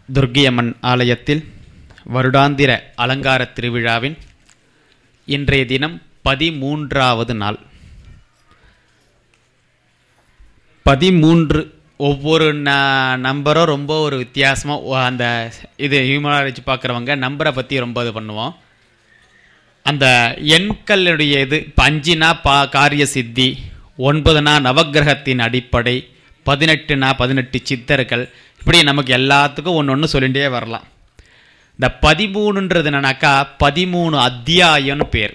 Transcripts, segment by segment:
துர்கியம்மன் ஆலயத்தில் வருடாந்திர அலங்கார திருவிழாவின் இன்றைய தினம் பதிமூன்றாவது நாள் பதிமூன்று ஒவ்வொரு ந நம்பரும் ரொம்ப ஒரு வித்தியாசமாக அந்த இது ஹியூமனாலஜி பார்க்குறவங்க நம்பரை பற்றி ரொம்ப இது பண்ணுவோம் அந்த எண்களுடைய இது இப்போ அஞ்சுனா பா காரிய சித்தி ஒன்பதுனா நவக்கிரகத்தின் அடிப்படை பதினெட்டுனா பதினெட்டு சித்தர்கள் இப்படி நமக்கு எல்லாத்துக்கும் ஒன்று ஒன்று சொல்லிகிட்டே வரலாம் இந்த பதிமூணுன்றது என்னன்னாக்கா பதிமூணு அத்தியாயம்னு பேர்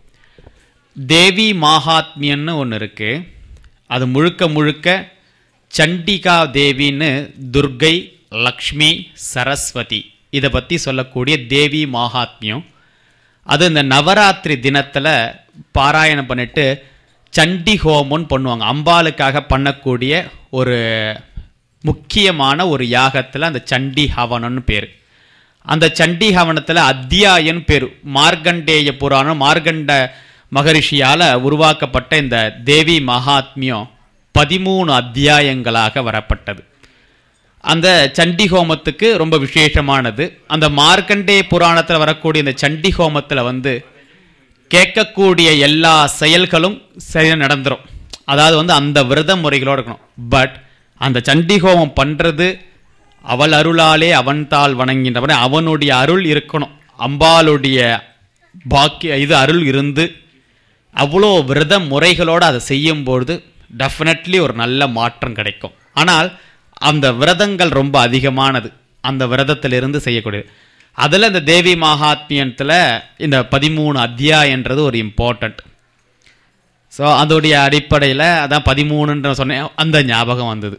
தேவி மாகாத்மியன்னு ஒன்று இருக்குது அது முழுக்க முழுக்க சண்டிகா தேவின்னு துர்கை லக்ஷ்மி சரஸ்வதி இதை பற்றி சொல்லக்கூடிய தேவி மாகாத்மியம் அது இந்த நவராத்திரி தினத்தில் பாராயணம் பண்ணிட்டு சண்டி ஹோமம்னு பண்ணுவாங்க அம்பாளுக்காக பண்ணக்கூடிய ஒரு முக்கியமான ஒரு யாகத்தில் அந்த சண்டி ஹவனம்னு பேர் அந்த சண்டி ஹவனத்தில் அத்தியாயன் பேர் மார்க்கண்டேய புராணம் மார்க்கண்ட மகரிஷியால் உருவாக்கப்பட்ட இந்த தேவி மகாத்மியம் பதிமூணு அத்தியாயங்களாக வரப்பட்டது அந்த சண்டி ஹோமத்துக்கு ரொம்ப விசேஷமானது அந்த மார்க்கண்டே புராணத்தில் வரக்கூடிய இந்த சண்டி ஹோமத்தில் வந்து கேட்கக்கூடிய எல்லா செயல்களும் சரியாக நடந்துரும் அதாவது வந்து அந்த விரத முறைகளோடு இருக்கணும் பட் அந்த சண்டி ஹோமம் பண்ணுறது அவள் அருளாலே அவன் தாள் வணங்கின்றவன அவனுடைய அருள் இருக்கணும் அம்பாளுடைய பாக்கிய இது அருள் இருந்து அவ்வளோ விரத முறைகளோடு அதை செய்யும்பொழுது டெஃபினெட்லி ஒரு நல்ல மாற்றம் கிடைக்கும் ஆனால் அந்த விரதங்கள் ரொம்ப அதிகமானது அந்த விரதத்திலிருந்து செய்யக்கூடியது அதில் இந்த தேவி மகாத்மியத்தில் இந்த பதிமூணு அத்தியாயன்றது ஒரு இம்பார்ட்டண்ட் ஸோ அதோடைய அடிப்படையில் அதான் பதிமூணுன்ற சொன்னேன் அந்த ஞாபகம் வந்தது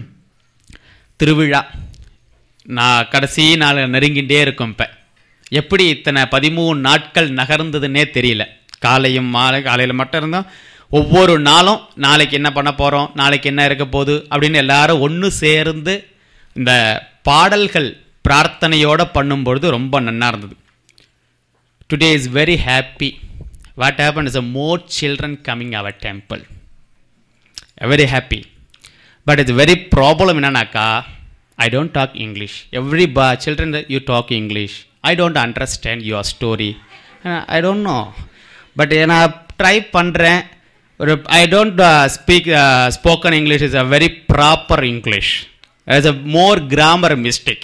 திருவிழா நான் கடைசி நாள் நெருங்கிட்டே இருக்கும் இப்போ எப்படி இத்தனை பதிமூணு நாட்கள் நகர்ந்ததுன்னே தெரியல காலையும் மாலை காலையில் மட்டும் இருந்தோம் ஒவ்வொரு நாளும் நாளைக்கு என்ன பண்ண போகிறோம் நாளைக்கு என்ன இருக்க போகுது அப்படின்னு எல்லாரும் ஒன்று சேர்ந்து இந்த பாடல்கள் பிரார்த்தனையோடு பண்ணும்பொழுது ரொம்ப நன்னா இருந்தது today is very happy what happen is a more children coming our temple very happy but it's very problem என்னன்னாக்கா I don't talk English every பா children you talk English I don't understand your story I don't know but நான் try பண்ணுறேன் ஒரு I don't speak spoken English is a very proper English is a more grammar mistake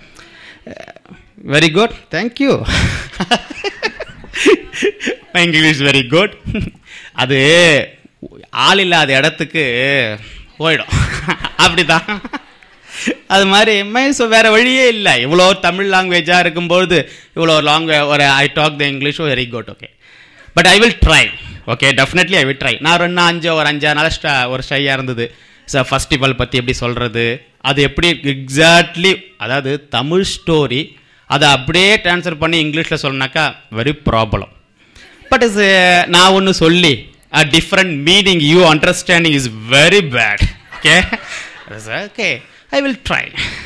very good thank you English very good அது ஆள் இல்லாத இடத்துக்கு போயிடும் அப்படிதான் அது மாதிரி ஸோ வேறு வழியே இல்லை இவ்வளோ தமிழ் லாங்குவேஜாக இருக்கும்பொழுது இவ்வளோ லாங்குவே ஒரு I talk the English very good okay but I will try okay definitely I will try நான் ரெண்டு அஞ்சு ஒரு அஞ்சாறு நாள் ஸ்டா ஒரு ஷையாக இருந்தது சார் ஃபஸ்டிவல் பற்றி எப்படி சொல்கிறது அது எப்படி எக்ஸாக்ட்லி அதாவது தமிழ் ஸ்டோரி அதை அப்படியே ட்ரான்ஸ்ஃபர் பண்ணி இங்கிலீஷில் சொன்னாக்கா வெரி ப்ராப்ளம் பட் இஸ் நான் ஒன்று சொல்லி a different meaning you understanding is very bad okay okay I will try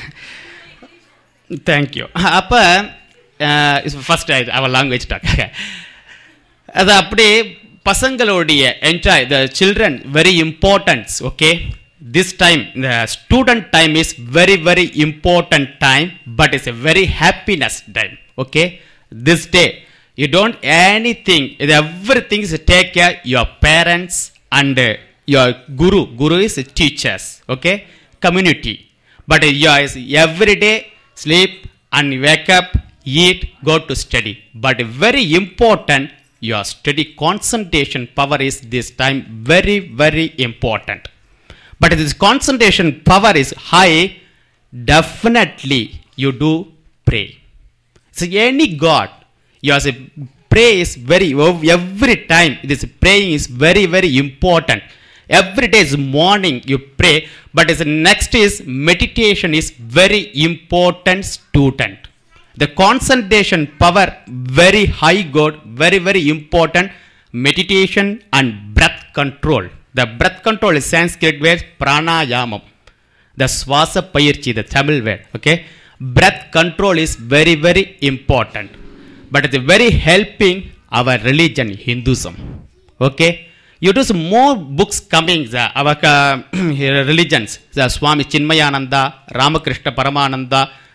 thank you அப்போ ஃபஸ்ட் அவர் லாங்குவேஜ் டாக் அது அப்படி பசங்களுடைய enjoy the children very importance okay this time இந்த student time is very very important time but it's a very happiness time okay this day you don't anything இது everything is take care your parents and your guru guru is teachers okay community but your is every day sleep and wake up eat go to study but very important your study concentration power is this time very very important but this concentration power is high definitely you do pray so any god yours pray is very every time this praying is very very important every day is morning you pray but is next is meditation is very important student the concentration power very high good very very important meditation and breath control the breath control is sanskrit word pranayamam the swasa payirchi the tamil word okay breath control is very very important but it's very helping our religion hinduism okay you do some more books coming the, our uh, religions the swami chinmayananda ramakrishna paramananda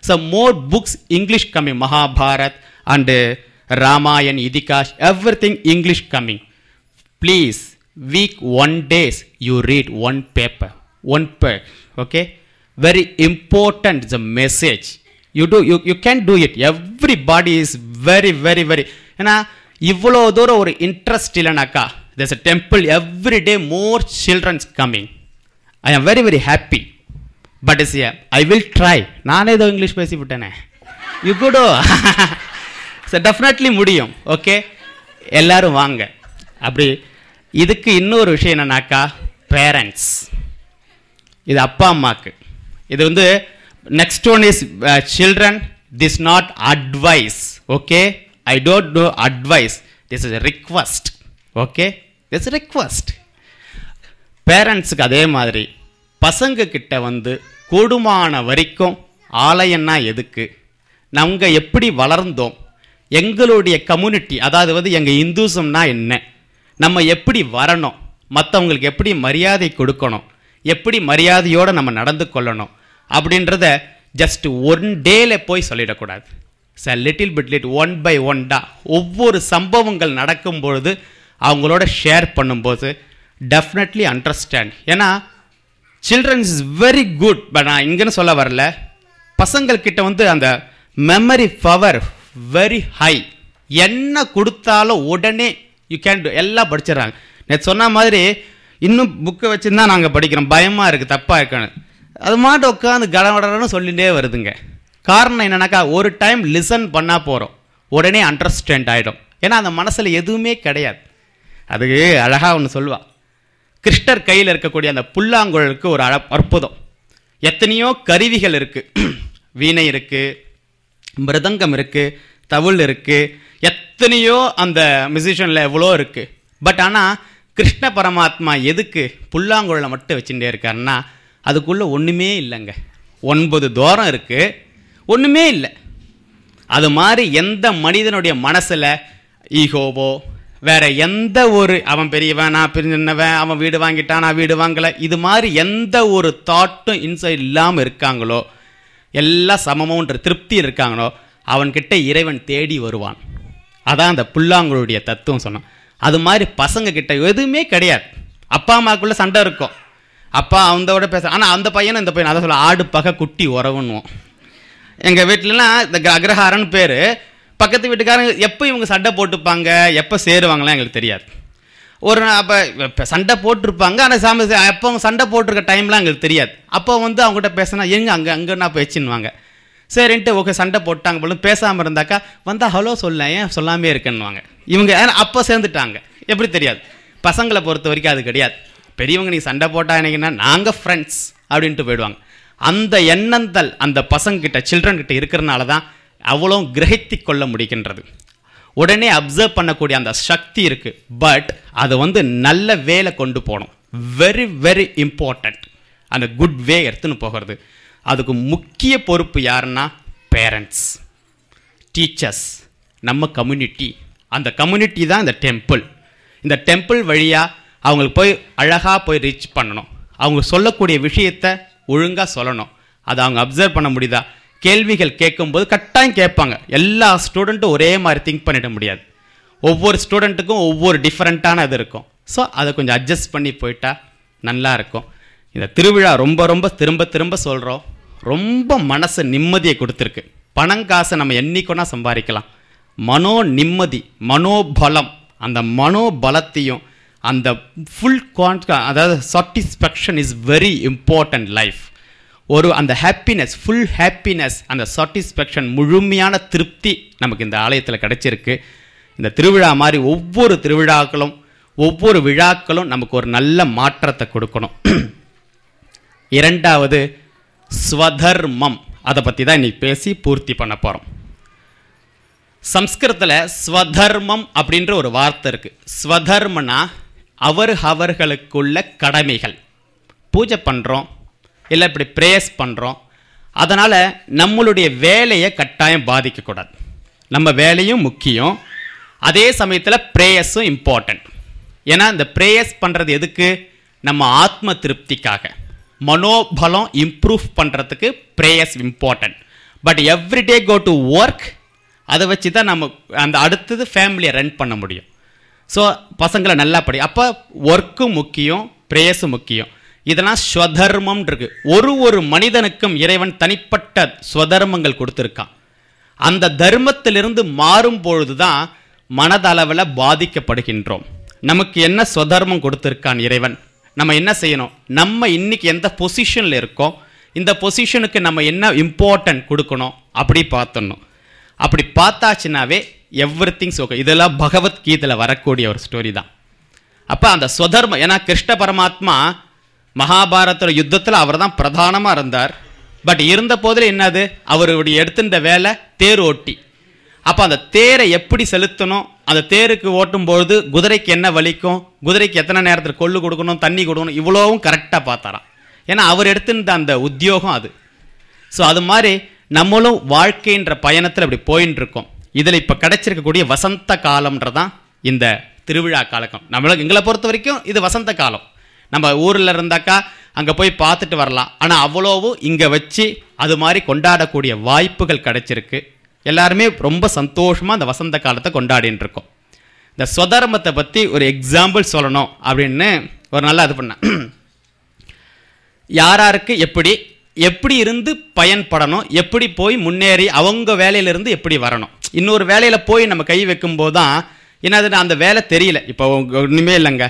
so more books English coming Mahabharat and Ramayan Itihas everything English coming please week one days you read one paper one pair okay very important is a message you do you you can do it everybody is very very very ஏன்னா இவ்வளோ தூரம் ஒரு interest இல்லைனாக்கா there's a temple every day more children's coming i am very very happy but is I will try நானே ஏதோ இங்கிலீஷ் பேசி விட்டேனே யூ குடோ ஸோ டெஃபினெட்லி முடியும் ஓகே எல்லாரும் வாங்க அப்படி இதுக்கு இன்னொரு விஷயம் என்னன்னாக்கா பேரண்ட்ஸ் இது அப்பா அம்மாக்கு இது வந்து next one is children this not advice okay I don't do advice this is request okay this request பேரண்ட்ஸுக்கு அதே மாதிரி பசங்க கிட்ட வந்து கூடுமான வரைக்கும் ஆலயம்னா எதுக்கு நாங்க எப்படி வளர்ந்தோம் எங்களுடைய கம்யூனிட்டி அதாவது வந்து எங்கள் இந்துசம்னா என்ன நம்ம எப்படி வரணும் மற்றவங்களுக்கு எப்படி மரியாதை கொடுக்கணும் எப்படி மரியாதையோடு நம்ம நடந்து கொள்ளணும் அப்படின்றத ஜஸ்ட் ஒன் டேல போய் சொல்லிடக்கூடாது ச லிட்டில் பிட் லிட் ஒன் பை ஒன் டா ஒவ்வொரு சம்பவங்கள் நடக்கும் பொழுது அவங்களோட ஷேர் பண்ணும்போது டெஃபினெட்லி அண்டர்ஸ்டாண்ட் ஏன்னா childrens is very good but நான் இங்கன்னு சொல்ல வரல பசங்கள்கிட்ட வந்து அந்த மெமரி பவர் வெரி ஹை என்ன கொடுத்தாலும் உடனே யூ கேன் do எல்லாம் படிச்சிடறாங்க நேற்று சொன்ன மாதிரி இன்னும் புக்கை வச்சுருந்தா நாங்கள் படிக்கிறோம் பயமாக இருக்குது தப்பாக இருக்குன்னு அது மாட்டு உட்காந்து கடகடன்னு சொல்லிகிட்டே வருதுங்க காரணம் என்னன்னாக்கா ஒரு டைம் லிசன் பண்ணால் போகிறோம் உடனே அண்டர்ஸ்டாண்ட் ஆகிடும் ஏன்னா அந்த மனசில் எதுவுமே கிடையாது அதுக்கு அழகாக ஒன்று சொல்லுவா கிருஷ்ணர் கையில் இருக்கக்கூடிய அந்த புல்லாங்குழலுக்கு ஒரு அழ அற்புதம் எத்தனையோ கருவிகள் இருக்கு வீணை இருக்கு மிருதங்கம் இருக்கு தவுள் இருக்கு எத்தனையோ அந்த மியூசிஷியனில் எவ்வளோ இருக்கு பட் ஆனால் கிருஷ்ண பரமாத்மா எதுக்கு புல்லாங்குழலை மட்டும் வச்சுட்டே இருக்காருன்னா அதுக்குள்ளே ஒன்றுமே இல்லைங்க ஒன்பது தூரம் இருக்கு ஒன்றுமே இல்லை அது மாதிரி எந்த மனிதனுடைய மனசுல ஈகோவோ வேற எந்த ஒரு அவன் பெரியவன் நான் பிரிஞ்சவன் அவன் வீடு வாங்கிட்டான் நான் வீடு வாங்கல இது மாதிரி எந்த ஒரு தாட்டும் இன்சைட் இல்லாமல் இருக்காங்களோ எல்லாம் சமமோன்ற திருப்தி இருக்காங்களோ அவன்கிட்ட இறைவன் தேடி வருவான் அதான் அந்த புல்லாங்குழலுடைய தத்துவம் சொன்னான் அது மாதிரி பசங்க கிட்ட எதுவுமே கிடையாது அப்பா அம்மாக்குள்ள சண்டை இருக்கும் அப்பா அவந்தோட பேச ஆனால் அந்த பையனும் இந்த பையன் அதான் சொல்ல ஆடு பகை குட்டி உறவுன்னுவோம் எங்கள் வீட்டிலலாம் இந்த க- அக்ரஹாரன் பேர் பக்கத்து வீட்டுக்காரங்க எப்போ இவங்க சண்டை போட்டுப்பாங்க எப்போ சேருவாங்கலாம் எங்களுக்கு தெரியாது ஒரு அப்போ இப்போ சண்டை போட்டிருப்பாங்க ஆனால் சாமி எப்போ அவங்க சண்டை போட்டிருக்க டைம்லாம் எங்களுக்கு தெரியாது அப்போ வந்து அவங்ககிட்ட பேசினா எங்க அங்கே அங்கே நான் பேச்சுன்னுவாங்க சரின்ட்டு ஓகே சண்டை போட்டாங்க போல பேசாமல் இருந்தாக்கா வந்தால் ஹலோ சொல்ல ஏன் சொல்லாமே இருக்கேன்னுவாங்க இவங்க ஏன்னா அப்போ சேர்ந்துட்டாங்க எப்படி தெரியாது பசங்களை பொறுத்த வரைக்கும் அது கிடையாது பெரியவங்க நீ சண்டை போட்டா என்னங்கன்னா நாங்கள் ஃப்ரெண்ட்ஸ் அப்படின்ட்டு போயிடுவாங்க அந்த எண்ணந்தல் அந்த பசங்க கிட்ட சில்ட்ரன் கிட்ட இருக்கிறனால தான் அவ்வளோ கிரகித்து கொள்ள முடிகின்றது உடனே அப்சர்வ் பண்ணக்கூடிய அந்த சக்தி இருக்கு பட் அதை வந்து நல்ல வேலை கொண்டு போகணும் வெரி வெரி இம்பார்ட்டண்ட் அந்த குட் வே எடுத்துன்னு போகிறது அதுக்கு முக்கிய பொறுப்பு யாருன்னா பேரண்ட்ஸ் டீச்சர்ஸ் நம்ம கம்யூனிட்டி அந்த கம்யூனிட்டி தான் இந்த டெம்பிள் இந்த டெம்பிள் வழியாக அவங்களுக்கு போய் அழகாக போய் ரீச் பண்ணணும் அவங்க சொல்லக்கூடிய விஷயத்த ஒழுங்காக சொல்லணும் அதை அவங்க அப்சர்வ் பண்ண முடியுதா கேள்விகள் கேட்கும்போது கட்டாயம் கேட்பாங்க எல்லா ஸ்டூடெண்ட்டும் ஒரே மாதிரி திங்க் பண்ணிட முடியாது ஒவ்வொரு ஸ்டூடெண்ட்டுக்கும் ஒவ்வொரு டிஃப்ரெண்ட்டான இது இருக்கும் ஸோ அதை கொஞ்சம் அட்ஜஸ்ட் பண்ணி போயிட்டா நல்லா இருக்கும் இந்த திருவிழா ரொம்ப ரொம்ப திரும்ப திரும்ப சொல்கிறோம் ரொம்ப மனசு நிம்மதியை கொடுத்துருக்கு பணம் காசை நம்ம என்னைக்குன்னா சம்பாதிக்கலாம் மனோ நிம்மதி மனோபலம் அந்த மனோபலத்தையும் அந்த ஃபுல் கான்ட் அதாவது satisfaction is very important life ஒரு அந்த ஹாப்பினஸ் ஃபுல் ஹாப்பினஸ் அந்த சாட்டிஸ்ஃபேக்ஷன் முழுமையான திருப்தி நமக்கு இந்த ஆலயத்தில் கிடைச்சிருக்கு இந்த திருவிழா மாதிரி ஒவ்வொரு திருவிழாக்களும் ஒவ்வொரு விழாக்களும் நமக்கு ஒரு நல்ல மாற்றத்தை கொடுக்கணும் இரண்டாவது ஸ்வதர்மம் அதை பற்றி தான் இன்னைக்கு பேசி பூர்த்தி பண்ண போகிறோம் சம்ஸ்கிருதத்தில் ஸ்வதர்மம் அப்படின்ற ஒரு வார்த்தை இருக்கு ஸ்வதர்மனா அவர் அவர்களுக்குள்ள கடமைகள் பூஜை பண்ணுறோம் இல்லை இப்படி ப்ரேயர்ஸ் பண்ணுறோம் அதனால் நம்மளுடைய வேலையை கட்டாயம் பாதிக்கக்கூடாது நம்ம வேலையும் முக்கியம் அதே சமயத்தில் ப்ரேயர்ஸும் இம்பார்ட்டன்ட் ஏன்னா இந்த ப்ரேயர்ஸ் பண்ணுறது எதுக்கு நம்ம ஆத்ம திருப்திக்காக மனோபலம் இம்ப்ரூவ் பண்ணுறதுக்கு prayers important but everyday go to work அதை வச்சு தான் நம்ம அந்த அடுத்தது ஃபேமிலியை ரன் பண்ண முடியும் ஸோ பசங்களை நல்லா படி அப்போ ஒர்க்கும் முக்கியம் பிரேயஸும் முக்கியம் இதெல்லாம் ஸ்வதர்மம் இருக்கு ஒரு ஒரு மனிதனுக்கும் இறைவன் தனிப்பட்ட ஸ்வதர்மங்கள் கொடுத்துருக்கான் அந்த தர்மத்திலிருந்து மாறும் பொழுதுதான் மனதளவில் பாதிக்கப்படுகின்றோம் நமக்கு என்ன ஸ்வதர்மம் கொடுத்துருக்கான் இறைவன் நம்ம என்ன செய்யணும் நம்ம இன்னைக்கு எந்த பொசிஷனில் இருக்கோம் இந்த பொசிஷனுக்கு நம்ம என்ன இம்பார்ட்டன்ட் கொடுக்கணும் அப்படி பார்த்துடணும் அப்படி பார்த்தாச்சுனாவே எவ்ரி திங்ஸ் ஓகே இதெல்லாம் பகவத்கீதையில் வரக்கூடிய ஒரு ஸ்டோரி தான் அப்போ அந்த ஸ்வதர்மம் ஏன்னா கிருஷ்ண பரமாத்மா மகாபாரத யுத்தத்தில் அவர் தான் பிரதானமாக இருந்தார் பட் இருந்த போதில் என்னது அவருடைய எடுத்துட்ட வேலை தேர் ஓட்டி அப்போ அந்த தேரை எப்படி செலுத்தணும் அந்த தேருக்கு ஓட்டும் பொழுது குதிரைக்கு என்ன வலிக்கும் குதிரைக்கு எத்தனை நேரத்தில் கொள்ளு கொடுக்கணும் தண்ணி கொடுக்கணும் இவ்வளோவும் கரெக்டாக பார்த்தாராம் ஏன்னா அவர் எடுத்துட்ட அந்த உத்தியோகம் அது ஸோ அது மாதிரி நம்மளும் வாழ்க்கைன்ற பயணத்தில் இப்படி போயின்னு இருக்கோம் இதில் இப்போ கிடைச்சிருக்கக்கூடிய வசந்த காலம்ன்றதான் இந்த திருவிழா காலகம் நம்மளுக்கு எங்களை பொறுத்த வரைக்கும் இது வசந்த காலம் நம்ம ஊரில் இருந்தாக்கா அங்கே போய் பார்த்துட்டு வரலாம் ஆனால் அவ்வளோவும் இங்கே வச்சு அது மாதிரி கொண்டாடக்கூடிய வாய்ப்புகள் கிடைச்சிருக்கு எல்லாருமே ரொம்ப சந்தோஷமாக அந்த வசந்த காலத்தை கொண்டாடின்னு இருக்கோம் இந்த ஸ்வதர்மத்தை பற்றி ஒரு எக்ஸாம்பிள் சொல்லணும் அப்படின்னு ஒரு நல்லா இது பண்ணேன் யாராருக்கு எப்படி எப்படி இருந்து பயன்படணும் எப்படி போய் முன்னேறி அவங்க வேலையிலிருந்து எப்படி வரணும் இன்னொரு வேலையில் போய் நம்ம கை வைக்கும்போது தான் என்னது அந்த வேலை தெரியல இப்போ ஒன்றுமே இல்லைங்க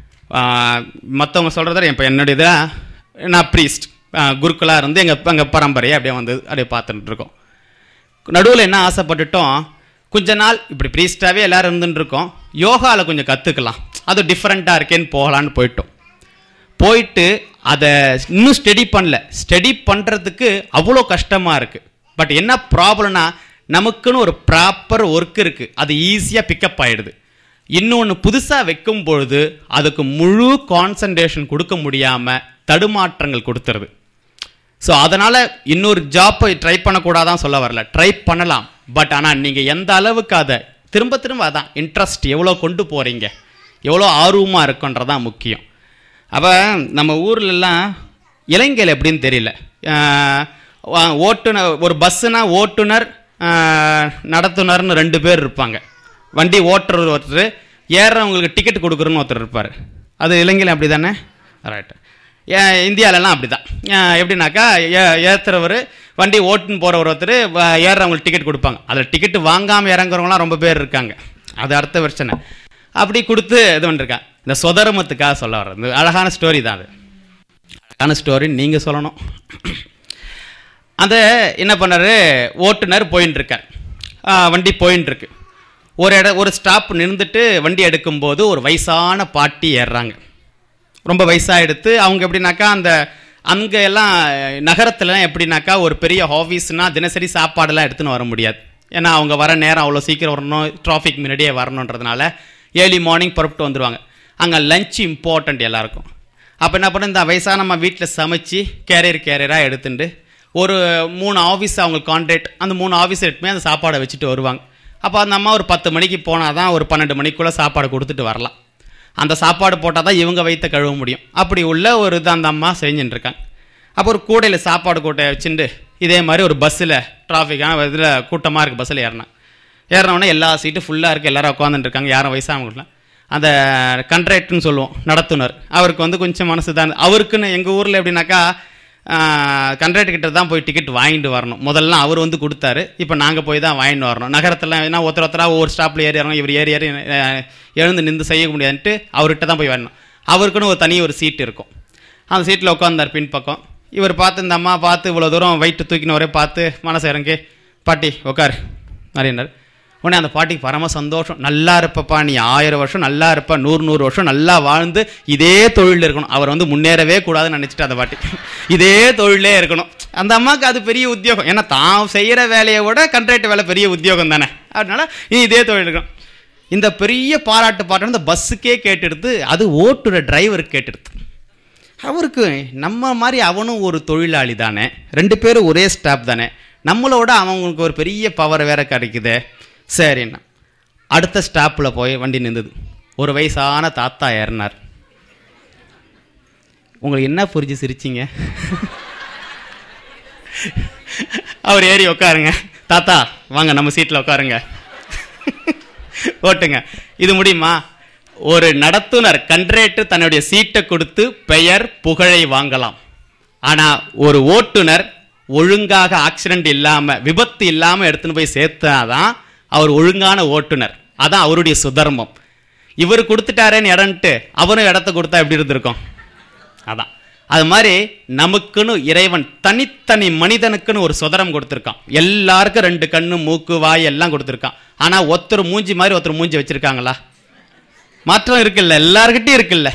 மற்றவங்க சொல்கிறத இப்போ என்னுடைய இதில் நான் ப்ரீஸ்ட் குருக்களாக இருந்து எங்கள் எங்கள் பரம்பரையை அப்படியே வந்து அப்படியே பார்த்துட்டு இருக்கோம் நடுவில் என்ன ஆசைப்பட்டுட்டோம் கொஞ்ச நாள் இப்படி ப்ரீஸ்டாகவே எல்லோரும் இருந்துட்டு இருக்கோம் யோகாவில் கொஞ்சம் கற்றுக்கலாம் அது டிஃப்ரெண்ட்டாக இருக்கேன்னு போகலான்னு போயிட்டோம் போயிட்டு அதை இன்னும் ஸ்டடி பண்ணல ஸ்டடி பண்ணுறதுக்கு அவ்வளோ கஷ்டமாக இருக்குது பட் என்ன ப்ராப்ளம்னா நமக்குன்னு ஒரு ப்ராப்பர் ஒர்க் இருக்குது அது ஈஸியாக பிக்கப் ஆகிடுது இன்னொன்று புதுசாக வைக்கும் பொழுது அதுக்கு முழு கான்சன்ட்ரேஷன் கொடுக்க முடியாமல் தடுமாற்றங்கள் கொடுத்துருது ஸோ அதனால் இன்னொரு ஜாப்பை ட்ரை பண்ணக்கூடாதான் சொல்ல வரல ட்ரை பண்ணலாம் பட் ஆனால் நீங்கள் எந்த அளவுக்கு அதை திரும்ப திரும்ப அதான் இன்ட்ரெஸ்ட் எவ்வளோ கொண்டு போகிறீங்க எவ்வளோ ஆர்வமாக இருக்குன்றதான் முக்கியம் அப்போ நம்ம ஊர்லெல்லாம் இளைஞர்கள் எப்படின்னு தெரியல ஓட்டுநர் ஒரு பஸ்ஸுனா ஓட்டுநர் நடத்துனர்னு ரெண்டு பேர் இருப்பாங்க வண்டி ஓட்டுறது ஒருத்தர் ஏறுறவங்களுக்கு டிக்கெட் கொடுக்குறன்னு ஒருத்தர் இருப்பார் அது இளைஞர்கள் அப்படி தானே ரைட்டு இந்தியாவிலலாம் அப்படி தான் எப்படின்னாக்கா ஏற்றுறவர் வண்டி ஓட்டுன்னு போகிற ஒருத்தர் ஏறுறவங்களுக்கு டிக்கெட் கொடுப்பாங்க அதில் டிக்கெட்டு வாங்காமல் இறங்குறவங்களாம் ரொம்ப பேர் இருக்காங்க அது அடுத்த பிரச்சனை அப்படி கொடுத்து இது பண்ணிருக்காங்க இந்த சொதர்மத்துக்காக சொல்ல வர இந்த அழகான ஸ்டோரி தான் அது அழகான ஸ்டோரி நீங்கள் சொல்லணும் அந்த என்ன பண்ணாரு ஓட்டுநர் போயின்னு இருக்கார் வண்டி போயின்னு இருக்கு ஒரு இட ஒரு ஸ்டாப் நின்றுட்டு வண்டி எடுக்கும்போது ஒரு வயசான பாட்டி ஏறுறாங்க ரொம்ப வயசாக எடுத்து அவங்க எப்படின்னாக்கா அந்த அங்கே எல்லாம் நகரத்துலலாம் எப்படின்னாக்கா ஒரு பெரிய ஆஃபீஸ்னால் தினசரி சாப்பாடெல்லாம் எடுத்துன்னு வர முடியாது ஏன்னா அவங்க வர நேரம் அவ்வளோ சீக்கிரம் வரணும் டிராஃபிக் முன்னாடியே வரணுன்றதுனால ஏர்லி மார்னிங் புறப்பட்டு வந்துடுவாங்க அங்கே லஞ்ச் இம்பார்ட்டண்ட் எல்லாருக்கும் அப்போ என்ன பண்ண இந்த வயசாக நம்ம வீட்டில் சமைச்சு கேரியர் கேரியராக எடுத்துட்டு ஒரு மூணு ஆஃபீஸ் அவங்களுக்கு கான்ட்ராக்ட் அந்த மூணு ஆஃபீஸ் எடுத்துமே அந்த சாப்பாடை வச்சுட்டு வருவாங்க அப்போ அந்த அம்மா ஒரு பத்து மணிக்கு போனால் தான் ஒரு பன்னெண்டு மணிக்குள்ளே சாப்பாடு கொடுத்துட்டு வரலாம் அந்த சாப்பாடு போட்டால் தான் இவங்க வயிற்ற கழுவ முடியும் அப்படி உள்ள ஒரு இது அந்த அம்மா செஞ்சுட்டு இருக்காங்க அப்போ ஒரு கூடையில் சாப்பாடு கூட்டையை வச்சுட்டு இதே மாதிரி ஒரு பஸ்ஸில் டிராஃபிக்கான இதில் கூட்டமாக இருக்குது பஸ்ஸில் ஏறினேன் ஏறினவுடனே எல்லா சீட்டும் ஃபுல்லாக இருக்குது எல்லாரும் உட்காந்துட்டு இருக்காங்க யாரும் வயசானவங்களாம் அந்த கண்ட்ராக்ட்னு சொல்லுவோம் நடத்துனர் அவருக்கு வந்து கொஞ்சம் மனசு தான் அவருக்குன்னு எங்கள் ஊரில் எப்படின்னாக்கா கண்ட்ராக்ட் கிட்ட தான் போய் டிக்கெட் வாங்கிட்டு வரணும் முதல்ல அவர் வந்து கொடுத்தாரு இப்போ நாங்கள் போய் தான் வாங்கிட்டு வரணும் நகரத்தில் ஏன்னா ஒருத்தர் ஒருத்தராக ஒவ்வொரு ஸ்டாப்பில் ஏறி இறங்கும் இவர் ஏறி ஏறி எழுந்து நின்று செய்ய முடியாதுன்ட்டு அவர்கிட்ட தான் போய் வரணும் அவருக்குன்னு ஒரு தனி ஒரு சீட் இருக்கும் அந்த சீட்டில் உட்காந்தார் பின்பக்கம் இவர் பார்த்து இந்த அம்மா பார்த்து இவ்வளோ தூரம் வயிற்று தூக்கின வரே பார்த்து மனசு இறங்கி பாட்டி உட்காரு அப்படின்னார் உடனே அந்த பாட்டிக்கு பரம சந்தோஷம் நல்லா இருப்பப்பா நீ ஆயிரம் வருஷம் நல்லா இருப்ப நூறு நூறு வருஷம் நல்லா வாழ்ந்து இதே தொழிலில் இருக்கணும் அவர் வந்து முன்னேறவே கூடாதுன்னு நினச்சிட்டு அந்த பாட்டி இதே தொழிலே இருக்கணும் அந்த அம்மாவுக்கு அது பெரிய உத்தியோகம் ஏன்னா தான் செய்கிற வேலையை விட கண்ட்ராக்ட் வேலை பெரிய உத்தியோகம் தானே அதனால நீ இதே தொழில் இருக்கணும் இந்த பெரிய பாராட்டு பாட்டு இந்த பஸ்ஸுக்கே கேட்டுடுது அது ஓட்டுற டிரைவருக்கு கேட்டுடுது அவருக்கு நம்ம மாதிரி அவனும் ஒரு தொழிலாளி தானே ரெண்டு பேரும் ஒரே ஸ்டாப் தானே நம்மளோட அவங்களுக்கு ஒரு பெரிய பவர் வேற கிடைக்குது சரிண்ணா அடுத்த ஸ்டாப்பில் போய் வண்டி நின்றுது ஒரு வயசான தாத்தா ஏறினார் உங்களுக்கு என்ன புரிஞ்சு சிரிச்சிங்க அவர் ஏறி உட்காருங்க தாத்தா வாங்க நம்ம சீட்டில் உட்காருங்க ஓட்டுங்க இது முடியுமா ஒரு நடத்துனர் கண்ட்ரேட்டு தன்னுடைய சீட்டை கொடுத்து பெயர் புகழை வாங்கலாம் ஆனா ஒரு ஓட்டுனர் ஒழுங்காக ஆக்சிடென்ட் இல்லாம விபத்து இல்லாம எடுத்துன்னு போய் சேர்த்தாதான் அவர் ஒழுங்கான ஓட்டுனர் அதான் அவருடைய சுதர்மம் இவர் கொடுத்துட்டாரேன்னு இடம்ட்டு அவரும் இடத்த கொடுத்தா எப்படி இருந்திருக்கும் அதான் அது மாதிரி நமக்குன்னு இறைவன் தனித்தனி மனிதனுக்குன்னு ஒரு சுதரம் கொடுத்துருக்கான் எல்லாருக்கும் ரெண்டு கண்ணு மூக்கு வாய் எல்லாம் கொடுத்துருக்கான் ஆனா ஒருத்தர் மூஞ்சி மாதிரி ஒருத்தர் மூஞ்சி வச்சிருக்காங்களா மாற்றம் இருக்குல்ல எல்லார்கிட்டயும் இருக்குல்ல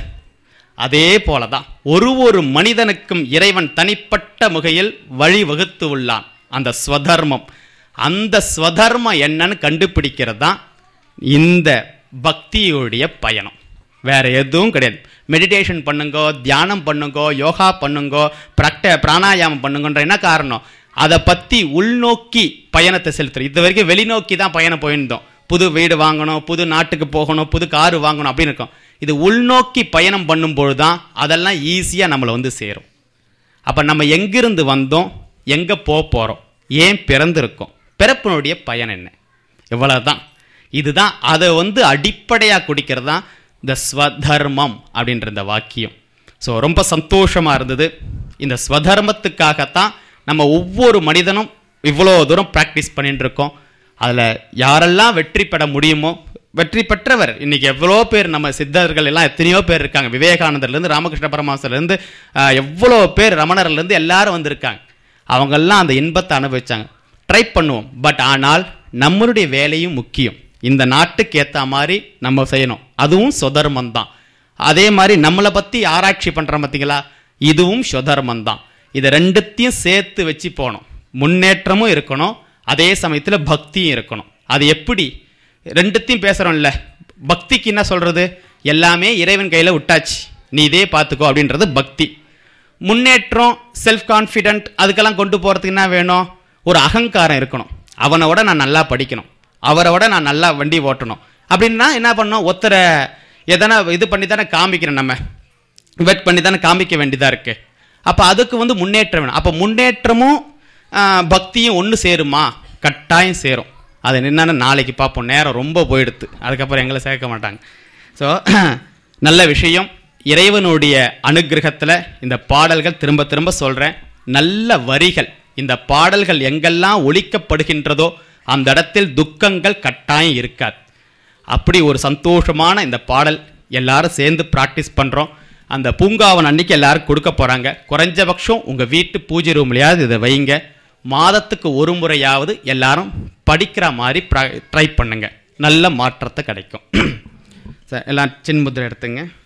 அதே போலதான் ஒரு ஒரு மனிதனுக்கும் இறைவன் தனிப்பட்ட முகையில் வழி வகுத்து உள்ளான் அந்த ஸ்வதர்மம் அந்த ஸ்வதர்மம் என்னன்னு கண்டுபிடிக்கிறது தான் இந்த பக்தியுடைய பயணம் வேற எதுவும் கிடையாது மெடிடேஷன் பண்ணுங்கோ தியானம் பண்ணுங்கோ யோகா பண்ணுங்கோ பிரக்ட பிராணாயாமம் பண்ணுங்கன்ற என்ன காரணம் அதை பத்தி உள்நோக்கி பயணத்தை செலுத்துறோம் இது வரைக்கும் வெளிநோக்கி தான் பயணம் போயிருந்தோம் புது வீடு வாங்கணும் புது நாட்டுக்கு போகணும் புது காரு வாங்கணும் அப்படின்னு இருக்கும் இது உள்நோக்கி பயணம் பண்ணும்பொழுது தான் அதெல்லாம் ஈஸியாக நம்மளை வந்து சேரும் அப்போ நம்ம எங்கிருந்து வந்தோம் எங்கே போக போகிறோம் ஏன் பிறந்திருக்கோம் பிறப்பினுடைய பயன் என்ன இவ்வளவுதான் இதுதான் அதை வந்து அடிப்படையாக குடிக்கிறது தான் இந்த ஸ்வதர்மம் அப்படின்ற இந்த வாக்கியம் ஸோ ரொம்ப சந்தோஷமாக இருந்தது இந்த ஸ்வதர்மத்துக்காகத்தான் நம்ம ஒவ்வொரு மனிதனும் இவ்வளோ தூரம் ப்ராக்டிஸ் பண்ணிட்டு இருக்கோம் அதில் யாரெல்லாம் வெற்றி பெற முடியுமோ வெற்றி பெற்றவர் இன்னைக்கு எவ்வளோ பேர் நம்ம சித்தர்கள் எல்லாம் எத்தனையோ பேர் இருக்காங்க விவேகானந்தர்லேருந்து ராமகிருஷ்ண பரமஹம்சர்லேருந்து எவ்வளோ பேர் ரமணர்லேருந்து எல்லாரும் வந்திருக்காங்க அவங்கெல்லாம் அந்த இன்பத்தை அனுபவிச்சாங்க ட்ரை பண்ணுவோம் பட் ஆனால் நம்மளுடைய வேலையும் முக்கியம் இந்த நாட்டுக்கு ஏற்ற மாதிரி நம்ம செய்யணும் அதுவும் சுதர்மம் தான் அதே மாதிரி நம்மளை பற்றி ஆராய்ச்சி பண்ணுறோம் பார்த்தீங்களா இதுவும் சுதர்மம் தான் இதை ரெண்டுத்தையும் சேர்த்து வச்சு போகணும் முன்னேற்றமும் இருக்கணும் அதே சமயத்தில் பக்தியும் இருக்கணும் அது எப்படி ரெண்டுத்தையும் பேசுகிறோம்ல பக்திக்கு என்ன சொல்கிறது எல்லாமே இறைவன் கையில் விட்டாச்சு நீ இதே பார்த்துக்கோ அப்படின்றது பக்தி முன்னேற்றம் செல்ஃப் கான்ஃபிடென்ட் அதுக்கெல்லாம் கொண்டு போகிறதுக்கு என்ன வேணும் ஒரு அகங்காரம் இருக்கணும் அவனை விட நான் நல்லா படிக்கணும் அவரை விட நான் நல்லா வண்டி ஓட்டணும் அப்படின்னா என்ன பண்ணணும் ஒருத்தரை எதனா இது பண்ணி தானே காமிக்கிறோம் நம்ம வெட் பண்ணி தானே காமிக்க வேண்டியதாக இருக்குது அப்போ அதுக்கு வந்து முன்னேற்றம் வேணும் அப்போ முன்னேற்றமும் ஆஹ், பக்தியும் ஒன்று சேருமா கட்டாயம் சேரும் அது என்னன்னு நாளைக்கு பார்ப்போம் நேரம் ரொம்ப போயிடுது அதுக்கப்புறம் எங்களை சேர்க்க மாட்டாங்க ஸோ நல்ல விஷயம் இறைவனுடைய அனுக்கிரகத்தில் இந்த பாடல்கள் திரும்ப திரும்ப சொல்கிறேன் நல்ல வரிகள் இந்த பாடல்கள் எங்கெல்லாம் ஒழிக்கப்படுகின்றதோ அந்த இடத்தில் துக்கங்கள் கட்டாயம் இருக்காது அப்படி ஒரு சந்தோஷமான இந்த பாடல் எல்லாரும் சேர்ந்து ப்ராக்டிஸ் பண்ணுறோம் அந்த பூங்காவன் அன்னைக்கு எல்லாரும் கொடுக்க போகிறாங்க குறைஞ்சபட்சம் உங்கள் வீட்டு பூஜை ரூம்லையாவது இதை வைங்க மாதத்துக்கு ஒரு முறையாவது எல்லாரும் படிக்கிற மாதிரி ட்ரை பண்ணுங்க நல்ல மாற்றத்தை கிடைக்கும் சார் எல்லாம் சின்முத்திரை எடுத்துங்க